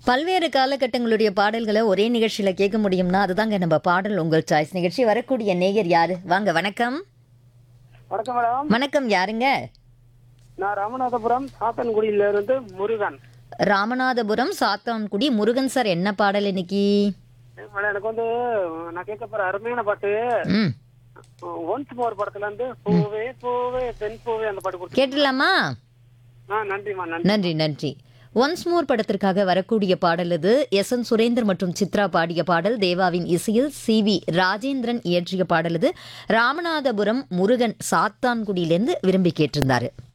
பல்வேறு காலகட்டங்களுடைய பாடல்களை ஒரே நிகழ்ச்சியில கேட்க முடியும்னா அதுதாங்க நம்ம பாடல் உங்கள் சாய்ஸ் நிகழ்ச்சி வரக்கூடிய நேயர் யாரு வாங்க வணக்கம் வணக்கம் மேடம் வணக்கம் யாருங்க நான் ராமநாதபுரம் சாத்தன்குடியில இருந்து முருகன் ராமநாதபுரம் சாத்தான்குடி முருகன் சார் என்ன பாடல் இன்னைக்கு மேடம் எனக்கு வந்து நான் கேட்க போற அருமையான பாட்டு ம் ஒன்ஸ் மோர் படத்துல இருந்து பூவே பூவே பெண் பூவே அந்த பாட்டு கொடுத்து கேட்டுடலாமா ஆ நன்றிம்மா நன்றி நன்றி நன்றி ஒன்ஸ் மோர் படத்திற்காக வரக்கூடிய பாடல் இது எஸ் என் சுரேந்தர் மற்றும் சித்ரா பாடிய பாடல் தேவாவின் இசையில் சி வி ராஜேந்திரன் இயற்றிய பாடல் இது ராமநாதபுரம் முருகன் சாத்தான்குடியிலேருந்து விரும்பி கேட்டிருந்தாரு